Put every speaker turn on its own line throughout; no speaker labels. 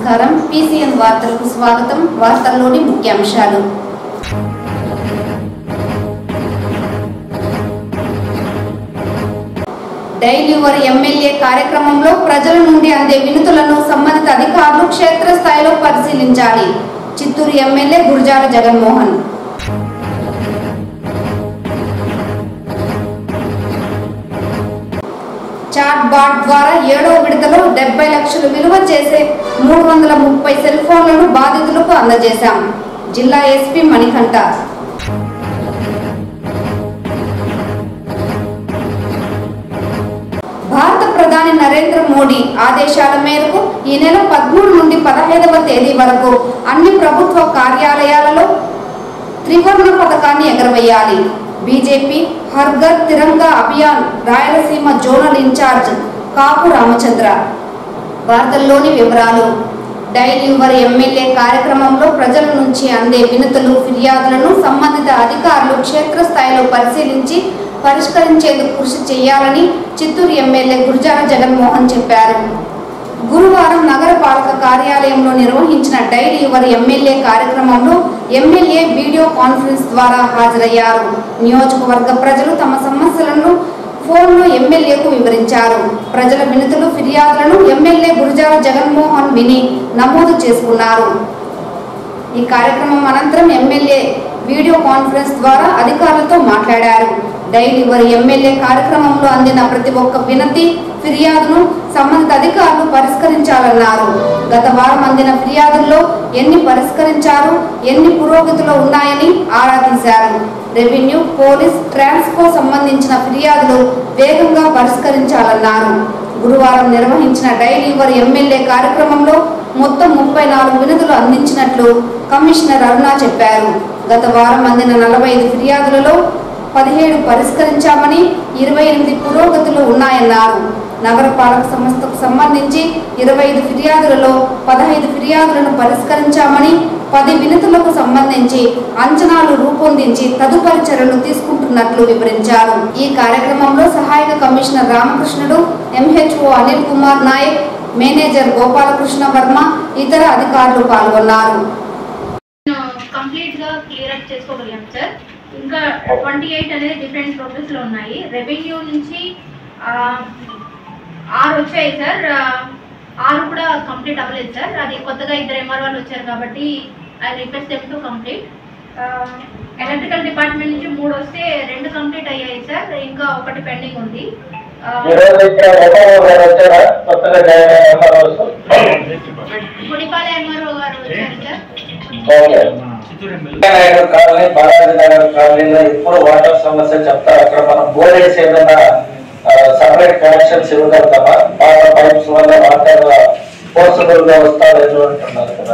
నమస్కారం పీసీఎన్ వార్తలకు స్వాగతం వార్తల్లోని ముఖ్యాంశాలు డైలీ యువర్ ఎమ్మెల్యే కార్యక్రమంలో ప్రజల నుండి అందే వినతులను సంబంధిత అధికారులు క్షేత్రస్థాయిలో పరిశీలించాలి Chittoor MLA Gurajala Jaganmohan chat bot ద్వారా ఏడో విడతలో డెబ్బై లక్షలు విలువ చేసే మూడు వందల ముప్పై సెల్ ఫోన్లను బాధితులకు అందజేశాం జిల్లా ఎస్పీ మణికంఠ భారత ప్రధాని నరేంద్ర మోడీ ఆదేశాల మేరకు ఈ నెల పదమూడు నుండి పదహైదవ తేదీ వరకు అన్ని ప్రభుత్వ కార్యాలయాలలో త్రివర్ణ పథకాన్ని ఎగరవేయాలి బీజేపీ హర్ఘర్ తిరంగా అభియాన్ రాయలసీమ జోనల్ ఇన్ఛార్జ్ కాపు రామచంద్ర వార్తల్లోని వివరాలు డైలీ యువర్ ఎమ్మెల్యే కార్యక్రమంలో ప్రజల నుంచి అందే వినతులు ఫిర్యాదులను సంబంధిత అధికారులు క్షేత్రస్థాయిలో పరిశీలించి పరిష్కరించేందుకు కృషి చేయాలని చిత్తూరు ఎమ్మెల్యే గురుజాల జగన్మోహన్ చెప్పారు గురువారం నగరపాలక కార్యాలయంలో నిర్వహించిన డైలీ యువర్ ఎమ్మెల్యే కార్యక్రమంలో ఎమ్మెల్యే వీడియో కాన్ఫరెన్స్ ద్వారా హాజరయ్యారు నియోజకవర్గ ప్రజలు తమ సమస్యలను ఫోన్లో ఎమ్మెల్యేకు వివరించారు ప్రజల వినతులు ఫిర్యాదులను ఎమ్మెల్యే గురుజాల జగన్మోహన్ విని నమోదు చేసుకున్నారు ఈ కార్యక్రమం అనంతరం ఎమ్మెల్యే వీడియో కాన్ఫరెన్స్ ద్వారా అధికారులతో మాట్లాడారు డైలీ వారి ఎమ్మెల్యే కార్యక్రమంలో అందిన ప్రతి ఒక్క వినతి ఫిర్యాదును సంబంధిత అధికారులు పరిష్కరించాలన్నారు గత వారం అందిన ఫిర్యాదుల్లో ఎన్ని పరిష్కరించారు ఎన్ని పురోగతిలో ఉన్నాయని ఆరా తీశారు రెవెన్యూ పోలీస్ ట్రాన్స్కో సంబంధించిన ఫిర్యాదులు వేగంగా పరిష్కరించాలన్నారు గురువారం నిర్వహించిన డైలీ వారి ఎమ్మెల్యే కార్యక్రమంలో మొత్తం ముప్పై నాలుగు వినతులు అందించినట్లు కమిషనర్ అరుణ చెప్పారు గత వారం అందిన నలభై ఐదు ఫిర్యాదులలో పదిహేడు పరిష్కరించామని ఇరవై ఎనిమిది పురోగతులు ఉన్నాయన్నారు నగరపాలక సంస్థకు సంబంధించి ఇరవై ఐదు ఫిర్యాదులలో పదహైదు ఫిర్యాదులను పరిష్కరించామని పది వినతులకు సంబంధించి అంచనాలు రూపొందించి తదుపరి చర్యలు తీసుకుంటున్నట్లు వివరించారు ఈ కార్యక్రమంలో సహాయక commissioner Ramakrishnudu MHO Anil Kumar Naik manager Gopalakrishna Varma ఇతర అధికారులు పాల్గొన్నారు
కంప్లీట్ గా క్లియర్ అప్ చేసుకోగలిగాం సార్ ఇంకా ట్వంటీ ఎయిట్ అనేది డిఫరెంట్ ప్రాసెస్ లో ఉన్నాయి రెవెన్యూ నుంచి ఆ, ఆరు వచ్చాయి సార్ ఆ, ఆరు కూడా కంప్లీట్ అవ్వలేదు సార్ అది కొత్తగా ఇద్దరు ఎంఆర్ వాళ్ళు వచ్చారు కాబట్టి I request them to complete electrical department నుంచి మూడు వస్తే రెండు కంప్లీట్ అయ్యాయి సార్ ఇంకా ఒకటి పెండింగ్ ఉంది ఆ,
ఈరోజు ఇక్కడ ఎంఆర్ఓ గారు వచ్చారా కొత్తగా జాయిన్ అయిన ఎంఆర్ఓస్
గుడిపాల ఎంఆర్ఓ గారు వచ్చారు sir
okay Naidu colony Balaji Nagar కాలనీలో ఇప్పుడు వాటర్ సమస్య చెప్తారు అక్కడ మనం బోర్ వేసి ఏదైనా సపరేట్ కనెక్షన్స్ ఇవ్వగలుగుతామా వాటర్ పైప్స్ వల్ల వాటర్ పోసిబుల్ గా వస్తారేమో అంటున్నారు కదా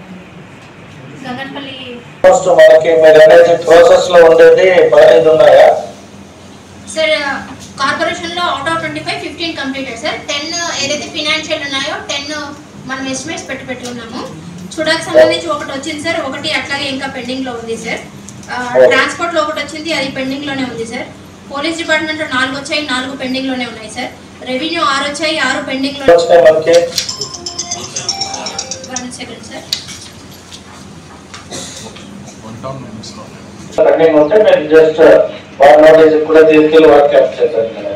గంగన్పల్లి
ఫస్ట్ మనకి మీరు అనేది ప్రాసెస్ లో ఉండేది పదహైదు ఉన్నాయా
సార్ కార్పొరేషన్ లో out of twenty five fifteen completed sir ten ఏదైతే ఫినాన్షియల్ ఉన్నాయో టెన్ మనం ఎస్టిమేట్స్ పెట్టి పెట్టి ఉన్నాము చూడకు సంబంధించి ఒకటి వచ్చింది సార్ ఒకటి అట్లాగే ఇంకా పెండింగ్ లో ఉంది సార్ ట్రాన్స్పోర్ట్ లో ఒకటి వచ్చింది అది పెండింగ్ లోనే ఉంది సార్ పోలీస్ డిపార్ట్మెంట్ లో నాలుగు వచ్చాయి నాలుగు పెండింగ్ లోనే ఉన్నాయి సార్ రెవెన్యూ ఆరు వచ్చాయి ఆరు పెండింగ్ లో
వచ్చినాయి మనకి
వన్ సెకండ్ సార్
రన్నింగ్ ఉంటే మీరు జస్ట్ వాటర్ నోటీస్ కూడా తీసుకెళ్ళి వాటి క్యాప్ చేశారు కదా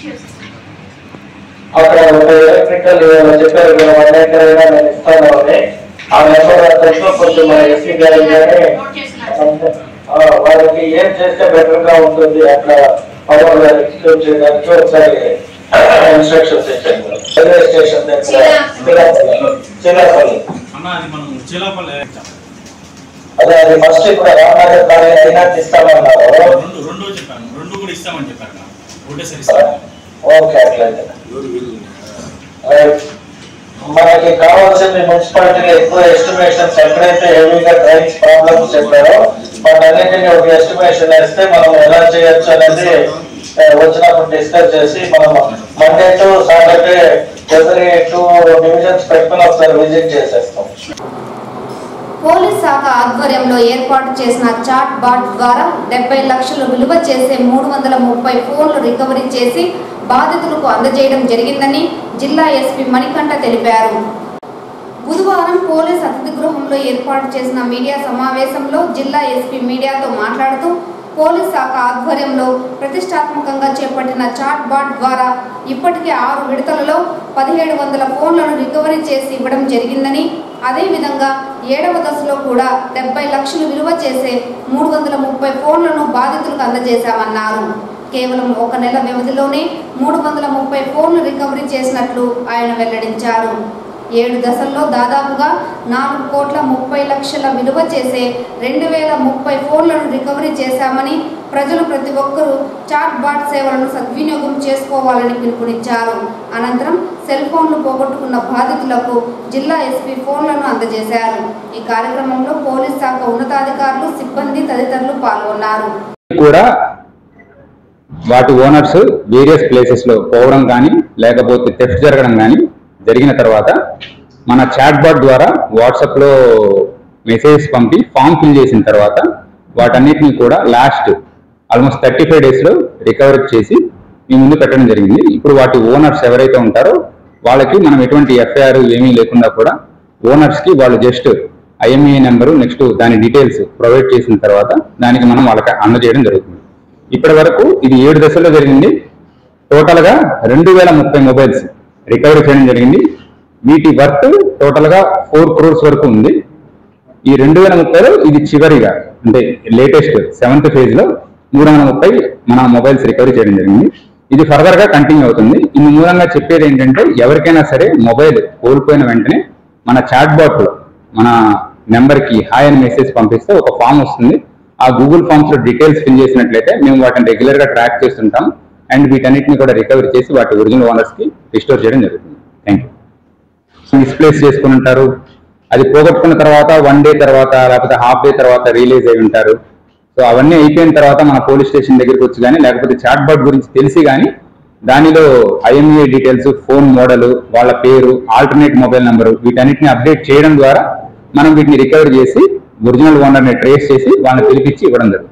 అక్కడ ఒక ఎలక్ట్రికల్ చెప్పారు కదా వన్ ఎకర్ అయినా నేను ఇస్తాను అని ఆ నెంబర్ అతను కొంచెం మన ఎస్సీ గారి కానీ
నోట్ చేస్తున్నారు
ఆ, వాళ్ళకి ఏం చేస్తే బెటర్ గా ఉంటుంది అట్లా పవర్ ఎక్స్క్యూట్ చేయడానికి ఒకసారి ఇన్స్ట్రక్షన్స్ ఇచ్చాను రైల్వే స్టేషన్ దగ్గర చిన్నపల్లి
అన్న అది మనం చిలాపల్లె
అదే అది ఫస్ట్ ఇప్పుడు రామనగర్ కాలేజ్ అయినా ఇస్తామన్నారు
రెండు రెండు చెప్పాను రెండు కూడా ఇస్తామని చెప్పారు అన్న ఒకటేసారి ఇస్తాను
ఓకే అట్లయితే రైట్. మనకి కావాల్సింది మున్సిపాలిటీలో ఎక్కువ ఎస్టిమేషన్స్ ఎక్కడైతే హెవీగా డ్రైన్స్ ప్రాబ్లమ్స్ చెప్పారో వాటన్నిటిని ఒక ఎస్టిమేషన్ వేస్తే మనం ఎలా చేయొచ్చు అనేది ఆ, వచ్చినప్పుడు డిస్కస్ చేసి మనం Monday to Saturday every two divisions పెట్టుకుని ఒకసారి విజిట్ చేసేస్తాం
పోలీస్ శాఖ ఆధ్వర్యంలో ఏర్పాటు చేసిన చాట్ బాట్ ద్వారా డెబ్బై లక్షలు విలువ చేసే మూడు వందల ముప్పై ఫోన్లు రికవరీ చేసి బాధితులకు అందజేయడం జరిగిందని జిల్లా ఎస్పీ మణికంఠ తెలిపారు బుధవారం పోలీస్ అతిథి గృహంలో ఏర్పాటు చేసిన మీడియా సమావేశంలో జిల్లా ఎస్పీ మీడియాతో మాట్లాడుతూ పోలీస్ శాఖ ఆధ్వర్యంలో ప్రతిష్టాత్మకంగా చేపట్టిన చాట్ బాట్ ద్వారా ఇప్పటికే ఆరు విడతలలో పదిహేడు వందల ఫోన్లను రికవరీ చేసి ఇవ్వడం జరిగిందని అదేవిధంగా ఏడవ దశలో కూడా డెబ్బై లక్షలు విలువ చేసే మూడు వందల ముప్పై ఫోన్లను బాధితులకు అందజేశామన్నారు కేవలం ఒక నెల వ్యవధిలోనే మూడు వందల ముప్పై ఫోన్లు రికవరీ చేసినట్లు ఆయన వెల్లడించారు ఏడు దశల్లో దాదాపుగా నాలుగు కోట్ల ముప్పై లక్షల విలువ చేసే రెండు వేల ముప్పై ఫోన్లను రికవరీ చేశామని ప్రజలు ప్రతి ఒక్కరూ చాట్ బాట్ సేవలను సద్వినియోగం చేసుకోవాలని పిలుపునిచ్చారు అనంతరం సెల్ ఫోన్లు పోగొట్టుకున్న బాధితులకు జిల్లా ఎస్పీ ఫోన్లను అందజేశారు ఈ కార్యక్రమంలో పోలీస్ శాఖ ఉన్నతాధికారులు సిబ్బంది తదితరులు పాల్గొన్నారు
కూడా వాటి ఓనర్స్ వేరియస్ ప్లేసెస్ లో పోవడం కానీ లేకపోతే థెఫ్ట్ జరగడం కానీ జరిగిన తర్వాత మన చాట్ బాట్ ద్వారా వాట్సాప్ లో మెసేజ్ పంపి ఫామ్ ఫిల్ చేసిన తర్వాత వాటన్నిటిని కూడా last almost thirty five days లో రికవర్ చేసి మీ ముందు పెట్టడం జరిగింది ఇప్పుడు వాటి ఓనర్స్ ఎవరైతే ఉంటారో వాళ్ళకి మనం ఎటువంటి ఎఫ్ఐఆర్ ఏమీ లేకుండా కూడా ఓనర్స్ కి వాళ్ళు జస్ట్ ఐఎంఈ నెంబరు నెక్స్ట్ దాని డీటెయిల్స్ ప్రొవైడ్ చేసిన తర్వాత దానికి మనం వాళ్ళకి అందజేయడం జరుగుతుంది ఇప్పటి వరకు ఇది ఏడు దశల్లో జరిగింది టోటల్ గా రెండు వేల ముప్పై మొబైల్స్ రికవరీ చేయడం జరిగింది వీటి వర్త్ టోటల్ గా ఫోర్ క్రోర్స్ వరకు ఉంది ఈ రెండు వేల ముప్పైలో ఇది చివరిగా అంటే లేటెస్ట్ సెవెంత్ ఫేజ్ లో మూడు వందల ముప్పై మన మొబైల్స్ రికవరీ చేయడం జరిగింది ఇది ఫర్దర్ గా కంటిన్యూ అవుతుంది ఇందు మూలంగా చెప్పేది ఏంటంటే ఎవరికైనా సరే మొబైల్ కోల్పోయిన వెంటనే మన చాట్ బాట్ లో మన నెంబర్ కి హాయ్ అని మెసేజ్ పంపిస్తే ఒక ఫామ్ వస్తుంది ఆ గూగుల్ ఫామ్స్ లో డీటెయిల్స్ ఫిల్ చేసినట్లయితే మేము వాటిని రెగ్యులర్ గా ట్రాక్ చేస్తుంటాం అండ్ వీటన్నిటిని కూడా రికవరీ చేసి వాటి ఒరిజినల్ ఓనర్స్ కి రిస్టోర్ చేయడం జరుగుతుంది థ్యాంక్ యూ మిస్ప్లేస్ చేసుకుని ఉంటారు అది పోగొట్టుకున్న తర్వాత వన్ డే తర్వాత లేకపోతే హాఫ్ డే తర్వాత రిలీజ్ అయి ఉంటారు సో అవన్నీ అయిపోయిన తర్వాత మన పోలీస్ స్టేషన్ దగ్గరికి వచ్చి కానీ లేకపోతే చాట్ బాట్ గురించి తెలిసి కానీ దానిలో ఐఎంఏ డీటెయిల్స్ ఫోన్ మోడల్ వాళ్ళ పేరు ఆల్టర్నేట్ మొబైల్ నంబరు వీటన్నిటిని అప్డేట్ చేయడం ద్వారా మనం వీటిని రికవర్ చేసి ఒరిజినల్ ఓనర్ని ట్రేస్ చేసి వాళ్ళని పిలిపించి ఇవ్వడం జరుగుతుంది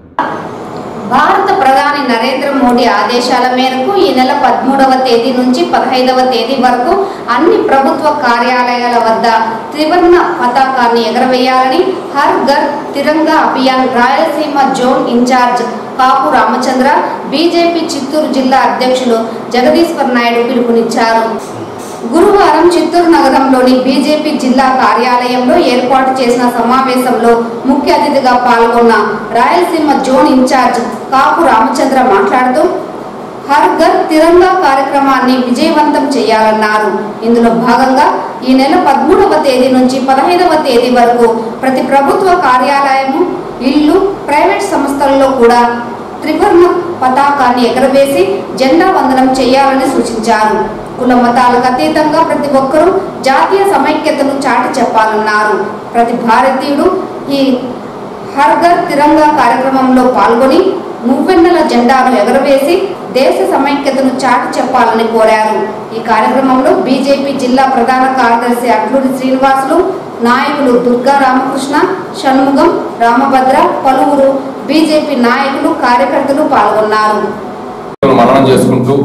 భారత ప్రధాని నరేంద్ర మోడీ ఆదేశాల మేరకు ఈ నెల పదమూడవ తేదీ నుంచి పదహైదవ తేదీ వరకు అన్ని ప్రభుత్వ కార్యాలయాల వద్ద త్రివర్ణ పతాకాన్ని ఎగరవేయాలని Har Ghar Tiranga Abhiyan Rayalaseema zone incharge Kapu Ramachandra BJP Chittoor జిల్లా అధ్యక్షులు జగదీశ్వర్ నాయుడు పిలుపునిచ్చారు గురువారం చిత్తూరు నగరంలోని బీజేపీ జిల్లా కార్యాలయంలో ఏర్పాటు చేసిన సమావేశంలో ముఖ్య అతిథిగా పాల్గొన్న రాయలసీమ జోన్ ఇన్ఛార్జ్ కాపు రామచంద్ర మాట్లాడుతూ హర్ ఘర్ తిరంగా కార్యక్రమాన్ని విజయవంతం చేయాలన్నారు ఇందులో భాగంగా ఈ నెల పదమూడవ తేదీ నుంచి పదహైదవ తేదీ వరకు ప్రతి ప్రభుత్వ కార్యాలయము ఇల్లు ప్రైవేట్ సంస్థల్లో కూడా త్రివర్ణ పతాకాన్ని ఎగరవేసి జెండా వందనం చేయాలని సూచించారు కుల మతాలకు అతీతంగా ప్రతి ఒక్కరూ జాతీయ సమైక్యతను చాటి చెప్పాలన్నారు ప్రతి భారతీయుడు ఈ హర్ ఘర్ తిరంగా కార్యక్రమంలో పాల్గొని మువ్వెన్నెల జెండాను ఎగరవేసి దేశ సమైక్యతను చాటి చెప్పాలని కోరారు ఈ కార్యక్రమంలో బీజేపీ జిల్లా ప్రధాన కార్యదర్శి అట్లూరి శ్రీనివాసులు నాయకులు దుర్గా రామకృష్ణ షణ్ముగం రామభద్ర పలువురు బీజేపీ నాయకులు కార్యకర్తలు పాల్గొన్నారు
మననం చేసుకుంటూ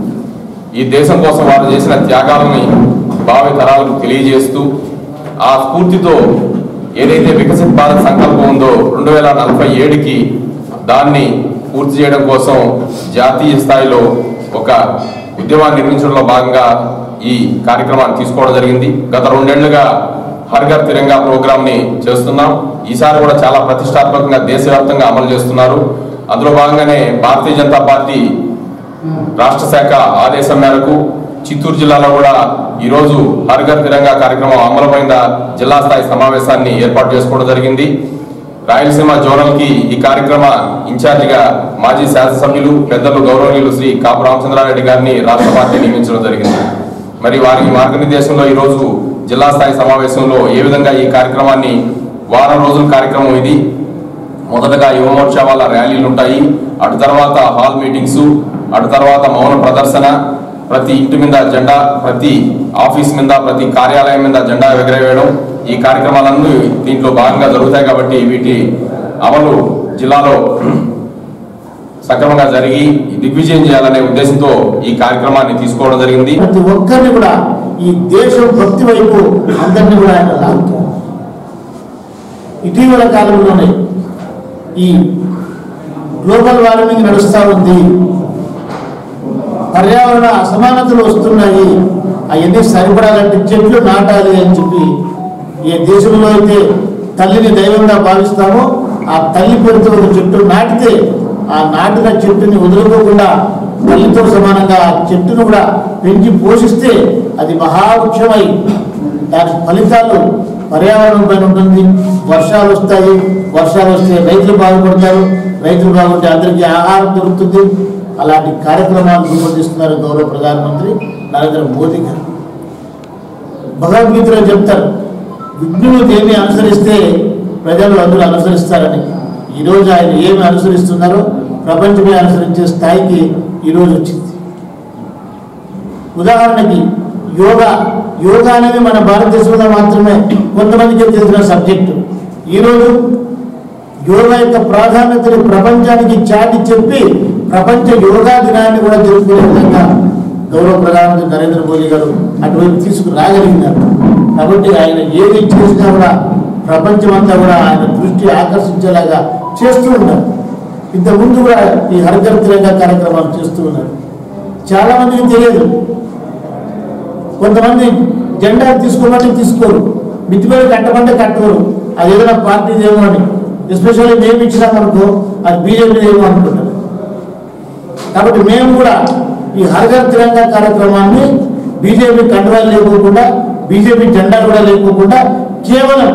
ఈ దేశం కోసం వారు చేసిన త్యాగాలని భావి తరాలకు తెలియజేస్తూ ఆ స్ఫూర్తితో ఏదైతే వికసిత్ భారత్ సంకల్పం ఉందో రెండు వేల నలభై ఏడుకి దాన్ని పూర్తి చేయడం కోసం జాతీయ స్థాయిలో ఒక ఉద్యమాన్ని నిర్మించడంలో భాగంగా ఈ కార్యక్రమాన్ని తీసుకోవడం జరిగింది గత రెండేళ్లుగా హర్ఘర్ తిరంగా ప్రోగ్రామ్ ని చేస్తున్నాం ఈసారి కూడా చాలా ప్రతిష్టాత్మకంగా దేశవ్యాప్తంగా అమలు చేస్తున్నారు అందులో భాగంగానే భారతీయ జనతా పార్టీ రాష్ట్ర శాఖ ఆదేశం మేరకు చిత్తూరు జిల్లాలో కూడా ఈరోజు హర్ఘర్ తిరంగా కార్యక్రమం అమలుపైన జిల్లా స్థాయి సమావేశాన్ని ఏర్పాటు చేసుకోవడం జరిగింది రాయలసీమ జోనల్ కి ఈ కార్యక్రమ ఇన్ఛార్జిగా మాజీ శాసనసభ్యులు పెద్దలు గౌరవనీయులు శ్రీ కాపు రామచంద్రారెడ్డి గారిని రాష్ట్ర పార్టీ నియమించడం జరిగింది మరి వారి మార్గనిర్దేశంలో ఈ రోజు జిల్లా స్థాయి సమావేశంలో ఏ విధంగా ఈ కార్యక్రమాన్ని వారం రోజుల కార్యక్రమం ఇది మొదటగా యువమోర్చా వాళ్ళ ర్యాలీలు ఉంటాయి అటు తర్వాత హాల్ మీటింగ్స్ అటు తర్వాత మౌన ప్రదర్శన ప్రతి ఇంటి మీద జెండా ప్రతి ఆఫీస్ మీద ప్రతి కార్యాలయం మీద జెండా ఎగరవేయడం ఈ కార్యక్రమాలన్నీ దీంట్లో భాగంగా జరుగుతాయి కాబట్టి వీటి అమలు జిల్లాలో సక్రమంగా జరిగి దిగ్విజయం చేయాలనే ఉద్దేశంతో ఈ కార్యక్రమాన్ని తీసుకోవడం జరిగింది
ప్రతి ఒక్కరిని కూడా ఈ దేశం భక్తి వైపు అందరినీ కూడా ఆయన లాగుతారు ఇటీవల కాలంలోనే ఈ గ్లోబల్ వార్మింగ్ నడుస్తూ ఉంది పర్యావరణ అసమానతలు వస్తున్నాయి అవన్నీ సరిపడాలంటే చెట్లు నాటాలి అని చెప్పి ఏ దేశంలో అయితే తల్లిని దైవంగా భావిస్తామో ఆ తల్లి పేరుతో ఒక చెట్టు నాటితే ఆ నాటిన చెట్టుని వదులుకోకుండా తల్లితో సమానంగా ఆ చెట్టును కూడా పెంచి పోషిస్తే అది మహావృక్షమై దాని ఫలితాలు పర్యావరణం పైన ఉంటుంది వర్షాలు వస్తాయి వర్షాలు వస్తే రైతులు బాగుపడతారు రైతులు బాగుంటే అందరికీ ఆహారం దొరుకుతుంది అలాంటి కార్యక్రమాలు రూపొందిస్తున్నారు గౌరవ ప్రధానమంత్రి నరేంద్ర మోదీ గారు భగవద్గీతలో చెప్తారు విఘ్నులు దేన్ని అనుసరిస్తే ప్రజలు అందరూ అనుసరిస్తారని ఈరోజు ఆయన ఏమి అనుసరిస్తున్నారో ప్రపంచమే అనుసరించే స్థాయికి ఈరోజు వచ్చింది ఉదాహరణకి యోగా యోగా అనేది మన భారతదేశంలో మాత్రమే కొంతమందికి తెలిసిన సబ్జెక్టు ఈరోజు యోగా యొక్క ప్రాధాన్యతని ప్రపంచానికి చాటి చెప్పి ప్రపంచ యోగా దినాన్ని కూడా జరుపుకునే విధంగా గౌరవ ప్రధానమంత్రి నరేంద్ర మోదీ గారు అటువైపు తీసుకురాగలిగినారు కాబట్టి ఆయన ఏది చేసినా కూడా ప్రపంచమంతా కూడా ఆయన దృష్టి ఆకర్షించేలాగా చేస్తూ ఉన్నారు ఇంతకుముందు కూడా ఈ హరికర్ తిరంగా కార్యక్రమాలు చేస్తూ ఉన్నారు చాలా మందికి తెలియదు కొంతమంది జెండా తీసుకోమంటే తీసుకోరు మిత్తి మీద కట్టమంటే కట్టరు అది ఏదైనా పార్టీ ఏమో అని ఎస్పెషల్లీ మేము ఇచ్చినామనుకో అది బీజేపీ ఏమో అనుకుంటారు కాబట్టి మేము కూడా ఈ హర్ఘర్ తిరంగా కార్యక్రమాన్ని బీజేపీ కండువాలు లేకోకుండా బీజేపీ జెండా కూడా లేకోకుండా కేవలం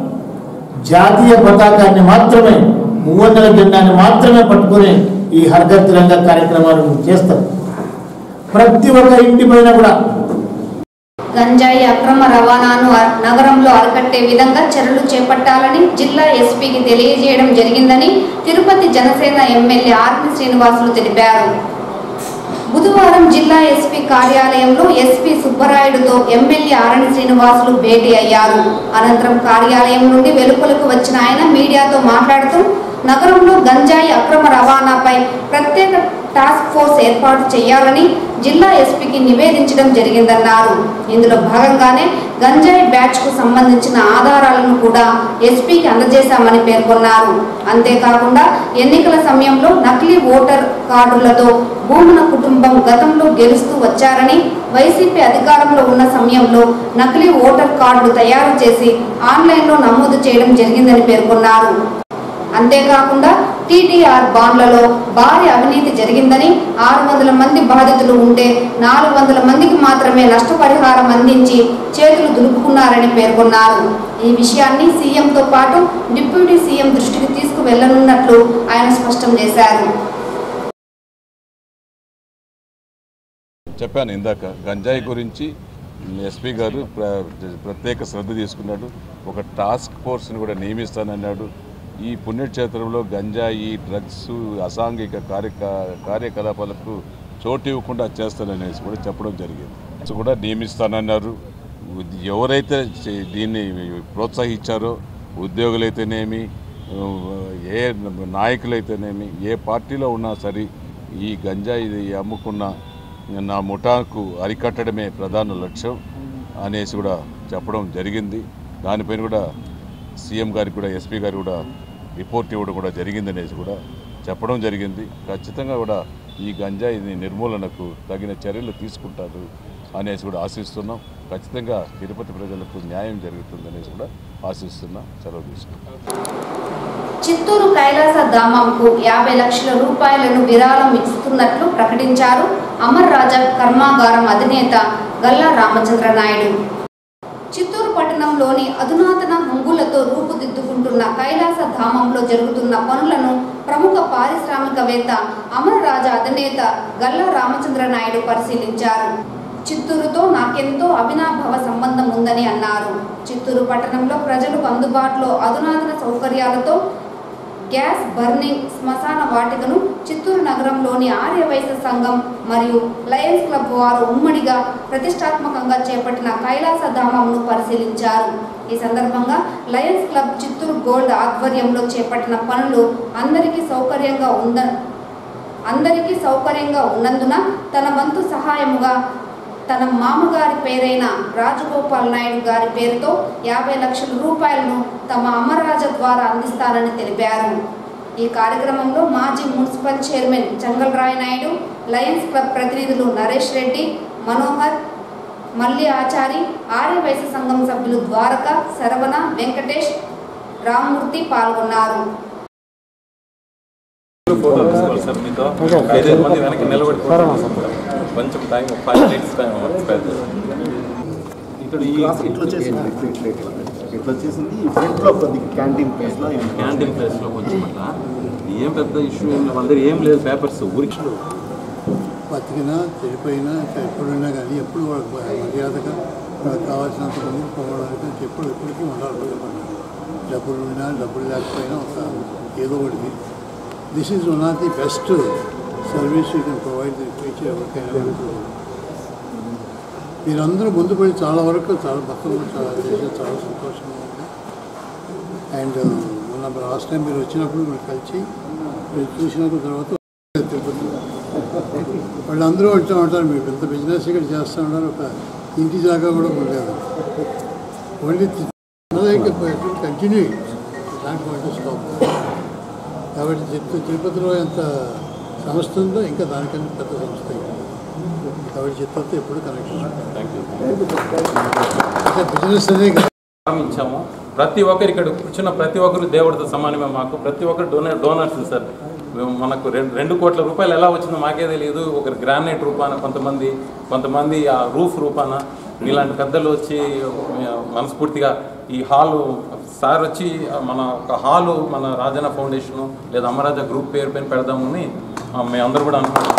జాతీయ పతాకాన్ని మాత్రమే మూవందల జెండాన్ని మాత్రమే పట్టుకొని ఈ హర్ఘర్ తిరంగా కార్యక్రమాలను చేస్తాం ప్రతి ఒక్క ఇంటి పైన కూడా
గంజాయి అక్రమ రవాణాను అ- నగరంలో అరికట్టే విధంగా చర్యలు చేపట్టాలని జిల్లా ఎస్పీకి తెలియజేయడం జరిగిందని తిరుపతి జనసేన ఎమ్మెల్యే ఆర్పి శ్రీనివాసులు తెలిపారు బుధవారం జిల్లా ఎస్పీ కార్యాలయంలో ఎస్పీ సుబ్బరాయుడుతో ఎమ్మెల్యే ఆరణి శ్రీనివాసులు భేటీ అయ్యారు అనంతరం కార్యాలయం నుండి వెలుపలకు వచ్చిన ఆయన మీడియాతో మాట్లాడుతూ నగరంలో గంజాయి అక్రమ రవాణాపై ప్రత్యేక టాస్క్ ఫోర్స్ ఏర్పాటు చేయాలని జిల్లా ఎస్పీకి నివేదించడం జరిగిందన్నారు ఇందులో భాగంగానే గంజాయి బ్యాచ్ కు సంబంధించిన ఆధారాలను కూడా ఎస్పీకి అందజేశామని పేర్కొన్నారు అంతేకాకుండా ఎన్నికల సమయంలో నకిలీ ఓటర్ కార్డులతో భూమన కుటుంబం గతంలో గెలుస్తూ వచ్చారని వైసీపీ అధికారంలో ఉన్న సమయంలో నకిలీ ఓటర్ కార్డులు తయారు చేసి ఆన్లైన్లో నమోదు చేయడం జరిగిందని పేర్కొన్నారు అంతేకాకుండా టీటీఆర్ బాండ్లలో భారీ అవినీతి జరిగిందని ఆరు వందల మంది బాధితులు ఉంటే నాలుగు వందల మందికి మాత్రమే నష్టపరిహారం అందించి చేతులు దులుపుకున్నారని పేర్కొన్నారు ఈ విషయాన్ని సీఎంతో పాటు డిప్యూటీ సీఎం దృష్టికి తీసుకువెళ్లనున్నట్లు ఆయన స్పష్టం చేశారు
చెప్పాను ఇందాక గంజాయి గురించి ఎస్పీ గారు ప్ర- ప్రత్యేక శ్రద్ధ తీసుకున్నాడు ఒక టాస్క్ ఫోర్స్ని కూడా నియమిస్తానన్నాడు ఈ పుణ్యక్షేత్రంలో గంజాయి డ్రగ్స్ అసాంఘిక కార్య కార్యకలాపాలకు చోటు ఇవ్వకుండా చేస్తాననేసి కూడా చెప్పడం జరిగింది సో కూడా నియమిస్తానన్నారు ఉద్- ఎవరైతే చే- దీన్ని ప్రోత్సహించారో ఉద్యోగులైతేనేమి ఆ, ఏ నాయకులైతేనేమి ఏ పార్టీలో ఉన్నా సరే ఈ గంజాయి ఇది అమ్ముకున్న నా ముఠాకు అరికట్టడమే ప్రధాన లక్ష్యం అనేసి కూడా చెప్పడం జరిగింది దానిపైన కూడా సీఎం గారికి కూడా ఎస్పీ గారికి కూడా రిపోర్ట్ ఇవ్వడం కూడా జరిగింది అనేసి కూడా చెప్పడం జరిగింది ఖచ్చితంగా కూడా ఈ గంజాయిని నిర్మూలనకు తగిన చర్యలు తీసుకుంటారు అనేసి కూడా ఆశిస్తున్నాం ఖచ్చితంగా తిరుపతి ప్రజలకు న్యాయం జరుగుతుందనేసి కూడా ఆశిస్తున్నాం సెలవు తీసుకుంటాం
చిత్తూరు కైలాస ధామంకు యాభై లక్షల రూపాయలను విరాళం ఇస్తున్నట్లు ప్రకటించారు అమర్ రాజా కర్మాగారం అధినేత గల్లా రామచంద్ర నాయుడు చిత్తూరు పట్టణంలోని అధునాతన హంగులతో రూపుదిద్దుకుంటున్న కైలాస ధామంలో జరుగుతున్న పనులను ప్రముఖ పారిశ్రామికవేత్త అమర్ రాజా అధినేత గల్లా రామచంద్ర నాయుడు పరిశీలించారు చిత్తూరుతో నాకెంతో అవినాభావ సంబంధం ఉందని అన్నారు చిత్తూరు పట్టణంలో ప్రజలకు అందుబాటులో అధునాతన సౌకర్యాలతో గ్యాస్ బర్నింగ్ శ్మశాన వాటికను చిత్తూరు నగరంలోని ఆర్యవైశ్య సంఘం మరియు లయన్స్ క్లబ్ వారు ఉమ్మడిగా ప్రతిష్టాత్మకంగా చేపట్టిన కైలాసధామంను పరిశీలించారు ఈ సందర్భంగా లయన్స్ క్లబ్ చిత్తూరు గోల్డ్ ఆధ్వర్యంలో చేపట్టిన పనులు అందరికీ సౌకర్యంగా ఉంద అందరికీ సౌకర్యంగా ఉన్నందున తన వంతు సహాయముగా తన మామగారి పేరైన రాజగోపాల్ నాయుడు గారి పేరుతో యాభై లక్షల రూపాయలను తమ అమరరాజ ద్వారా అందిస్తానని తెలిపారు ఈ కార్యక్రమంలో మాజీ municipal chairman Changalrai Naidu lions club ప్రతినిధులు నరేష్ రెడ్డి మనోహర్ మల్లి ఆచారి ఆర్యవైశ్య సంఘం సభ్యులు ద్వారక శరవణ వెంకటేష్ రామ్మూర్తి పాల్గొన్నారు
ఫోటో తీసుకోవాలి సార్ మీతో ఐదు మంది వెనక్కి నిలబడి ఫోటో తీసుకోవాలి. కొంచెం టైం ఫైవ్ మినిట్స్ టైం ఇక్కడ ఈ
ఇట్లా వచ్చేసింది ఇట్లా ఇట్లా ఇట్లా ఇట్లా వచ్చేసింది ఫ్రంట్ లో కొద్ది క్యాంటీన్ ప్లేస్ లో ఏం
క్యాంటీన్ ప్లేస్లో కొంచెం అట్లా ఏం పెద్ద ఇష్యూ ఏం లేదు వాళ్ళ దగ్గర ఏం లేదు పేపర్స్ ఊరికి
బతికినా చనిపోయినా ఇంకా ఎప్పుడున్నా కానీ ఎప్పుడు వాళ్ళకి మర్యాదగా వాళ్ళకి కావాల్సినంత మంది పోవడానికి ఎప్పుడు ఎప్పటికీ ఉండాలి డబ్బులు ఉన్నా డబ్బులు లేకపోయినా ఒక ఏదో ఒకటి this is one of the best service you can provide the future ఎవరికైనా మీరందరూ ముందు పడి చాలా వరకు చాలా భక్తులు చాలా చేసి చాలా సంతోషంగా ఉంది అండ్ మొన్న లాస్ట్ టైం మీరు వచ్చినప్పుడు మీరు కలిసి మీరు చూసినప్పుడు తర్వాత తిరుపతి వాళ్ళందరూ వచ్చా ఉంటారు మీరు ఎంత బిజినెస్ ఇక్కడ చేస్తూ ఉన్నారు ఒక ఇంటి జాగా కూడా ఉండలేదు only continue don't want stop కాబట్టి తిరు- తిరుపతిలో ఎంత సంస్థ ఉందో ఇంకా దానికన్నా పెద్ద సంస్థ ఇది. కాబట్టి చిత్తతో ఎప్పుడు కనెక్షన్ అంటే బిజినెస్ అనేది కాదు.
ప్రారంభించాము ప్రతి ఒక్కరు ఇక్కడ కూర్చున్న ప్రతి ఒక్కరు దేవుడితో సమానమే మాకు ప్రతి ఒక్కరు డోనర్ డోనర్స్ సార్ మేము మనకు రెండు రెండు కోట్ల రూపాయలు ఎలా వచ్చిందో మాకే తెలియదు ఒకరు గ్రానైట్ రూపాన కొంతమంది కొంతమంది ఆ రూఫ్ రూపాన ఇలాంటి పెద్దలు వచ్చి మనస్ఫూర్తిగా ఈ హాలు సార్ వచ్చి మన ఒక హాలు మన రాజన్న ఫౌండేషను లేదా అమరాజ గ్రూప్ పేరు పైన పెడదామని ఆ, మేమందరూ కూడా అనుకుంటున్నాం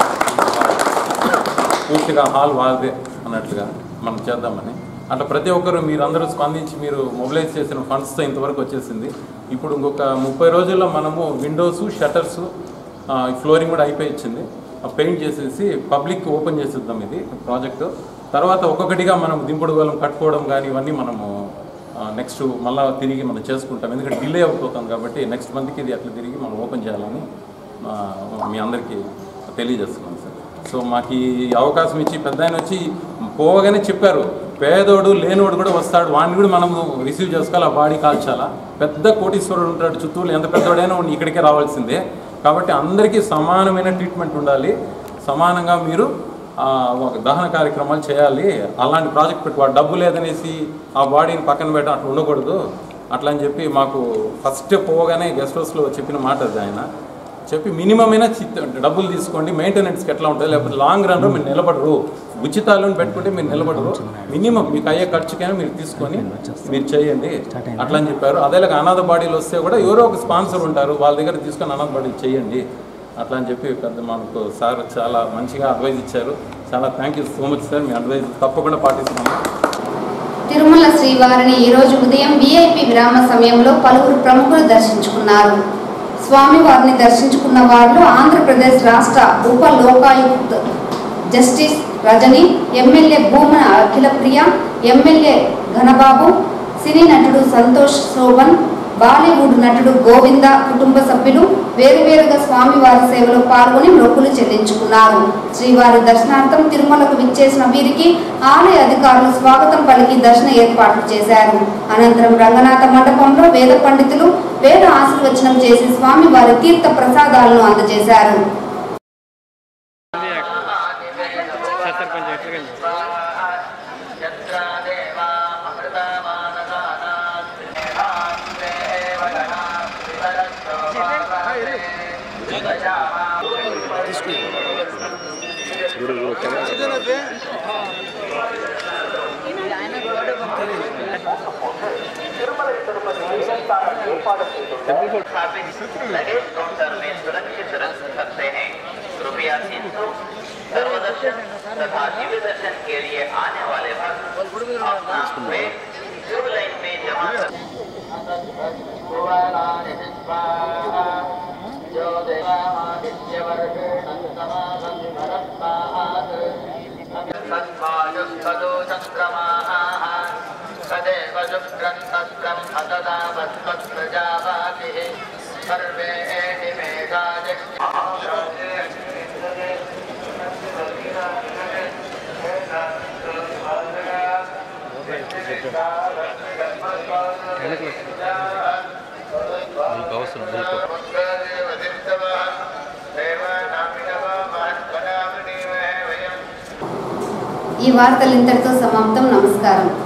పూర్తిగా హాల్ వాళ్ళదే అన్నట్లుగా మనం చేద్దామని అట్లా ప్రతి ఒక్కరు మీరందరూ స్పందించి మీరు మొబిలైజ్ చేసిన ఫండ్స్తో ఇంతవరకు వచ్చేసింది ఇప్పుడు ఇంకొక ముప్పై రోజుల్లో మనము విండోస్ షట్టర్స్ ఫ్లోరింగ్ కూడా అయిపోయి ఇచ్చింది పెయింట్ చేసేసి పబ్లిక్ ఓపెన్ చేసేద్దాం ఇది ప్రాజెక్టు తర్వాత ఒక్కొక్కటిగా మనం దింపుడు గోళం కట్టుకోవడం కానీ ఇవన్నీ మనము నెక్స్ట్ మళ్ళీ తిరిగి మనం చేసుకుంటాం ఎందుకంటే డిలే అయిపోతాం కాబట్టి నెక్స్ట్ మంత్కి ఇది అట్లా తిరిగి మనం ఓపెన్ చేయాలని ఆ, మీ అందరికీ తెలియజేస్తున్నాను సార్ సో మాకు ఈ అవకాశం ఇచ్చి పెద్ద ఆయన వచ్చి పోవగానే చెప్పారు పేదోడు లేనోడు కూడా వస్తాడు వాడిని కూడా మనము రిసీవ్ చేసుకోవాలి ఆ బాడీ కాల్చాలా పెద్ద కోటీశ్వరుడు ఉంటాడు చుట్టూరు ఎంత పెద్దోడైనా వాడిని ఇక్కడికే రావాల్సిందే కాబట్టి అందరికీ సమానమైన ట్రీట్మెంట్ ఉండాలి సమానంగా మీరు ఆ, ఒక దహన కార్యక్రమాలు చేయాలి అలాంటి ప్రాజెక్ట్ పెట్టుకో డబ్బు లేదనేసి ఆ బాడీని పక్కన పెట్టడం అట్లా ఉండకూడదు అట్లా అని చెప్పి మాకు ఫస్ట్ పోగానే గెస్ట్ హౌస్లో చెప్పిన మాట అది ఆయన చెప్పి మినిమం అయినా చిత్త- డబ్బులు తీసుకోండి మెయింటెనెన్స్కి ఎట్లా ఉంటుంది లేకపోతే లాంగ్ రన్లో మీరు నిలబడరు ఉచితాలను పెట్టుకుంటే మీరు నిలబడరు మినిమం మీకు అయ్యే ఖర్చుకైనా మీరు తీసుకొని మీరు చేయండి అట్లా అని చెప్పారు అదేలాగా అనాథ బాడీలు వస్తే కూడా ఎవరో ఒక స్పాన్సర్ ఉంటారు వాళ్ళ దగ్గర తీసుకొని అనాథ బాడీలు చేయండి అట్లా అని చెప్పి పెద్ద మనకు సార్ చాలా మంచిగా అడ్వైజ్ ఇచ్చారు చాలా thank you so much sir మీ అడ్వైజ్ తప్పకుండా పాటిస్తున్నాము
తిరుమల శ్రీవారిని ఈరోజు ఉదయం విఐపి విరామ సమయంలో పలువురు ప్రముఖులు దర్శించుకున్నారు స్వామివారిని దర్శించుకున్న వారిలో ఆంధ్రప్రదేశ్ రాష్ట్ర ఉప Lokayukta justice Rajani MLA Bhumana Akhilapriya MLA Ghanababu cine నటుడు సంతోష్ శోభన్ బాలీవుడ్ నటుడు గోవింద కుటుంబ సభ్యులు వేరువేరుగా స్వామివారి సేవలో పాల్గొని మొక్కులు చెల్లించుకున్నారు శ్రీవారి దర్శనార్థం తిరుమలకు విచ్చేసిన వీరికి ఆలయ అధికారులు స్వాగతం పలికి దర్శన ఏర్పాట్లు చేశారు అనంతరం రంగనాథ మండపంలో వేద పండితులు వేద ఆశీర్వచనం చేసి స్వామివారి తీర్థ ప్రసాదాలను అందజేశారు
लगेज काउंटर में सुरक्षित रख सकते हैं कृपया सिंधु सर्वदर्शन तथा दिव्य दर्शन के लिए आने वाले भक्त अपना वेट क्यू लाइन में जमा सद्भाजुस्तदो चन्द्रमाः सदैव शुक्रन्तस्त्रं हतदा वत्पत्रजावातिः सर्वे निमेषादिष्ट
మీకు అవసరం మీకు
ఈ వార్తలు ఇంతటితో సమాప్తం నమస్కారం